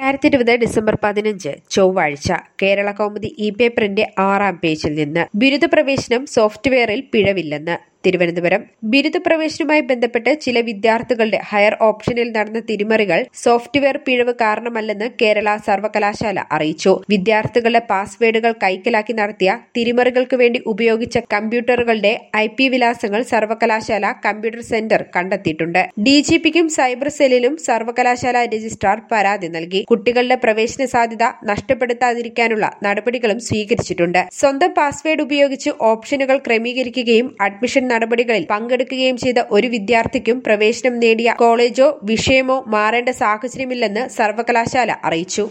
രണ്ടായിരത്തി ഇരുപത് ഡിസംബർ പതിനഞ്ച് ചൊവ്വാഴ്ച കേരള കൗമുദി ഇ പേപ്പറിന്റെ ആറാം പേജിൽ നിന്ന് ബിരുദ പ്രവേശനം സോഫ്റ്റ്വെയറിൽ പിഴവില്ലെന്ന് തിരുവനന്തപുരം ബിരുദ പ്രവേശനവുമായി ബന്ധപ്പെട്ട് ചില വിദ്യാർത്ഥികളുടെ ഹയർ ഓപ്ഷനിൽ നടന്ന തിരിമറികൾ സോഫ്റ്റ്വെയർ പിഴവ് കാരണമല്ലെന്ന് കേരള സർവകലാശാല അറിയിച്ചു വിദ്യാർത്ഥികളുടെ പാസ്വേഡുകൾ കൈക്കലാക്കി നടത്തിയ തിരിമറികൾക്ക് വേണ്ടി ഉപയോഗിച്ച കമ്പ്യൂട്ടറുകളുടെ ഐ പി വിലാസങ്ങൾ സർവകലാശാല കമ്പ്യൂട്ടർ സെന്റർ കണ്ടെത്തിയിട്ടുണ്ട് ഡിജിപിക്കും സൈബർ സെല്ലിലും സർവകലാശാല രജിസ്ട്രാർ പരാതി നൽകി കുട്ടികളുടെ പ്രവേശന സാധ്യത നഷ്ടപ്പെടുത്താതിരിക്കാനുള്ള നടപടികളും സ്വീകരിച്ചിട്ടുണ്ട് സ്വന്തം പാസ്വേഡ് ഉപയോഗിച്ച് ഓപ്ഷനുകൾ ക്രമീകരിക്കുകയും അഡ്മിഷൻ നടപടികളിൽ പങ്കെടുക്കുകയും ചെയ്ത ഒരു വിദ്യാർത്ഥിക്കും പ്രവേശനം നേടിയ കോളേജോ വിഷയമോ മാറേണ്ട സാഹചര്യമില്ലെന്ന് സർവകലാശാല അറിയിച്ചു